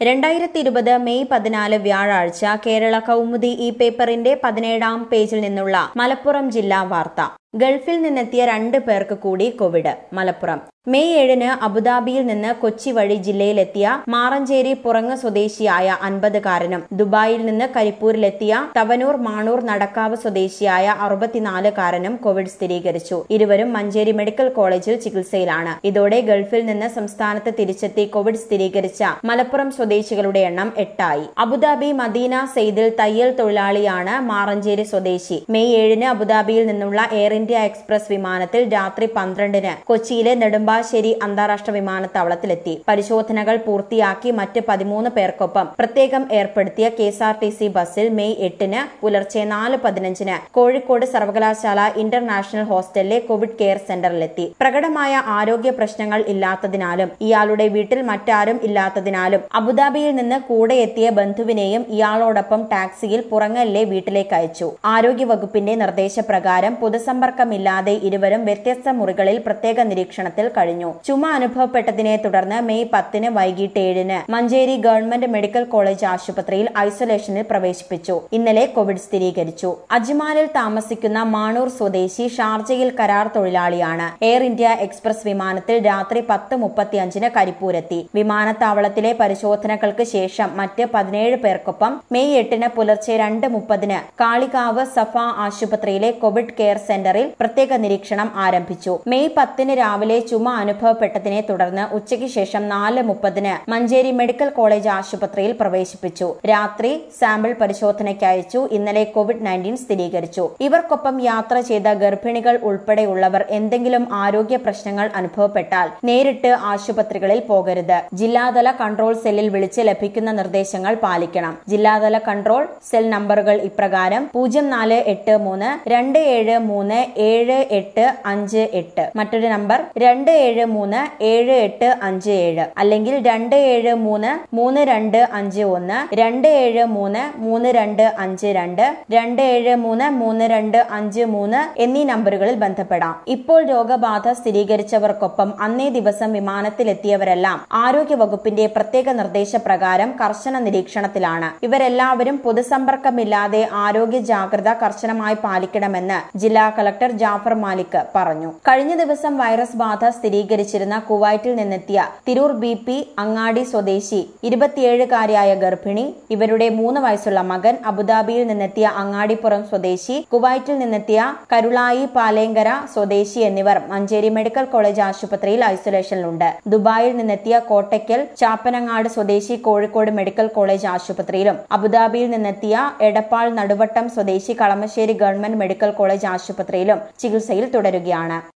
രണ്ടായിരത്തി ഇരുപത് മെയ് പതിനാല് വ്യാഴാഴ്ച കേരള കൗമുദി ഈ പേപ്പറിന്റെ പതിനേഴാം പേജിൽ നിന്നുള്ള മലപ്പുറം ജില്ലാ വാർത്ത ഗൾഫിൽ നിന്നെത്തിയ രണ്ട് പേർക്ക് കൂടി കോവിഡ് മലപ്പുറം മെയ് ഏഴിന് അബുദാബിയിൽ നിന്ന് കൊച്ചി വഴി ജില്ലയിലെത്തിയ മാറഞ്ചേരി പുറങ്ങ് സ്വദേശിയായ അൻപതുകാരനും ദുബായിൽ നിന്ന് കരിപ്പൂരിലെത്തിയ തവനൂർ മാണൂർ നടക്കാവ് സ്വദേശിയായ അറുപത്തിനാലുകാരനും കോവിഡ് സ്ഥിരീകരിച്ചു ഇരുവരും മഞ്ചേരി മെഡിക്കൽ കോളേജിൽ ചികിത്സയിലാണ് ഇതോടെ ഗൾഫിൽ നിന്ന് സംസ്ഥാനത്ത് തിരിച്ചെത്തി കോവിഡ് സ്ഥിരീകരിച്ച മലപ്പുറം സ്വദേശികളുടെ എണ്ണം എട്ടായി അബുദാബി മദീന സെയ്ദിൽ തയ്യൽ തൊഴിലാളിയാണ് മാറഞ്ചേരി സ്വദേശി മെയ് ഏഴിന് അബുദാബിയിൽ നിന്നുള്ള എയർ ഇന്ത്യ എക്സ്പ്രസ് വിമാനത്തിൽ രാത്രി പന്ത്രണ്ടിന് കൊച്ചിയിലെ നെടുമ്പാശ്ശേരി അന്താരാഷ്ട്ര വിമാനത്താവളത്തിലെത്തി പരിശോധനകൾ പൂർത്തിയാക്കി മറ്റ് പതിമൂന്ന് പേർക്കൊപ്പം പ്രത്യേകം ഏർപ്പെടുത്തിയ K S R T C ബസ്സിൽ മെയ് എട്ടിന് പുലർച്ചെ നാല് പതിനഞ്ചിന് കോഴിക്കോട് സർവകലാശാല ഇന്റർനാഷണൽ ഹോസ്റ്റലിലെ കോവിഡ് കെയർ സെന്ററിലെത്തി പ്രകടമായ ആരോഗ്യ പ്രശ്നങ്ങൾ ഇല്ലാത്തതിനാലും ഇയാളുടെ വീട്ടിൽ മറ്റാരും ഇല്ലാത്തതിനാലും അബുദാബിയിൽ നിന്ന് കൂടെ എത്തിയ ബന്ധുവിനെയും ഇയാളോടൊപ്പം ടാക്സിയിൽ പുറങ്ങലിലെ വീട്ടിലേക്ക് അയച്ചു ആരോഗ്യ വകുപ്പിന്റെ നിർദ്ദേശപ്രകാരം പൊതുസമ്പർക്കമില്ലാതെ ഇരുവരും വ്യത്യസ്ത മുറികളിൽ പ്രത്യേക നിരീക്ഷണത്തിൽ കഴിഞ്ഞു ചുമ അനുഭവപ്പെട്ടതിനെ തുടർന്ന് മെയ് പത്തിന് വൈകിട്ട് ഏഴിന് മഞ്ചേരി ഗവൺമെന്റ് മെഡിക്കൽ കോളേജ് ആശുപത്രിയിൽ ഐസൊലേഷനിൽ പ്രവേശിപ്പിച്ചു ഇന്നലെ കോവിഡ് സ്ഥിരീകരിച്ചു അജ്മാലിൽ താമസിക്കുന്ന മാണൂർ സ്വദേശി ഷാർജയിൽ കരാർ തൊഴിലാളിയാണ് എയർ ഇന്ത്യ എക്സ്പ്രസ് വിമാനത്തിൽ രാത്രി പത്ത് മുപ്പത്തിയഞ്ചിന് കരിപ്പൂരെത്തി വിമാനത്താവളത്തിലെ പരിശോധനകൾക്ക് ശേഷം മറ്റ് പതിനേഴ് പേർക്കൊപ്പം മെയ് എട്ടിന് പുലർച്ചെ രണ്ട് മുപ്പതിന് കാളികാവ് സഫ ആശുപത്രിയിലെ കോവിഡ് കെയർ സെന്ററിൽ പ്രത്യേക നിരീക്ഷണം ആരംഭിച്ചു മെയ് പത്തിന് രാവിലെ ചുമ അനുഭവപ്പെട്ടതിനെ തുടർന്ന് ഉച്ചയ്ക്ക് ശേഷം നാല് മുപ്പതിന് മഞ്ചേരി മെഡിക്കൽ കോളേജ് ആശുപത്രിയിൽ പ്രവേശിപ്പിച്ചു രാത്രി സാമ്പിൾ പരിശോധനയ്ക്ക് അയച്ചു ഇന്നലെ കോവിഡ് നയൻറ്റീൻ സ്ഥിരീകരിച്ചു ഇവർക്കൊപ്പം യാത്ര ചെയ്ത ഗർഭിണികൾ ഉൾപ്പെടെയുള്ളവർ എന്തെങ്കിലും ആരോഗ്യ പ്രശ്നങ്ങൾ അനുഭവപ്പെട്ടാൽ നേരിട്ട് ആശുപത്രികളിൽ പോകരുത് ജില്ലാതല കൺട്രോൾ സെല്ലിൽ വിളിച്ച് ലഭിക്കുന്ന നിർദ്ദേശങ്ങൾ പാലിക്കണം ജില്ലാതല കൺട്രോൾ സെൽ നമ്പറുകൾ ഇപ്രകാരം പൂജ്യം നാല് എട്ട് മൂന്ന് രണ്ട് ഏഴ് മൂന്ന് ഏഴ് എട്ട് അഞ്ച് എട്ട് മറ്റൊരു നമ്പർ രണ്ട് ഏഴ് മൂന്ന് ഏഴ് എട്ട് അഞ്ച് ഏഴ് അല്ലെങ്കിൽ രണ്ട് ഏഴ് മൂന്ന് മൂന്ന് രണ്ട് അഞ്ച് ഒന്ന് രണ്ട് ഏഴ് മൂന്ന് മൂന്ന് രണ്ട് അഞ്ച് രണ്ട് രണ്ട് ഏഴ് മൂന്ന് മൂന്ന് രണ്ട് അഞ്ച് മൂന്ന് എന്നീ നമ്പറുകളിൽ ബന്ധപ്പെടാം ഇപ്പോൾ രോഗബാധ സ്ഥിരീകരിച്ചവർക്കൊപ്പം അന്നേ ദിവസം വിമാനത്തിലെത്തിയവരെല്ലാം ആരോഗ്യ വകുപ്പിന്റെ പ്രത്യേക നിർദ്ദേശപ്രകാരം കർശന നിരീക്ഷണത്തിലാണ് ഇവരെല്ലാവരും പൊതുസമ്പർക്കമില്ലാതെ ആരോഗ്യ ജാഗ്രത കർശനമായി പാലിക്കണമെന്ന് ജില്ലാ കളക്ടർ ജാഫർ മാലിക് പറഞ്ഞു കഴിഞ്ഞ ദിവസം വൈറസ് ബാധ സ്ഥിരീകരിച്ചിരുന്ന കുവൈറ്റിൽ നിന്നെത്തിയ തിരൂർ ബി പി അങ്ങാടി സ്വദേശി ഇരുപത്തിയേഴുകാരിയായ ഗർഭിണി ഇവരുടെ മൂന്ന് വയസ്സുള്ള മകൻ അബുദാബിയിൽ നിന്നെത്തിയ അങ്ങാടിപ്പുറം സ്വദേശി കുവൈറ്റിൽ നിന്നെത്തിയ കരുളായി പാലേങ്കര സ്വദേശി എന്നിവർ മഞ്ചേരി മെഡിക്കൽ കോളേജ് ആശുപത്രിയിൽ ഐസൊലേഷനിലുണ്ട് ദുബായിൽ നിന്നെത്തിയ കോട്ടയ്ക്കൽ ചാപ്പനങ്ങാട് സ്വദേശി കോഴിക്കോട് മെഡിക്കൽ കോളേജ് ആശുപത്രിയിലും അബുദാബിയിൽ നിന്നെത്തിയ എടപ്പാൾ നടുവട്ടം സ്വദേശി കളമശ്ശേരി ഗവൺമെന്റ് മെഡിക്കൽ കോളേജ് ആശുപത്രിയിലും ചികിത്സയിൽ തുടരുകയാണ്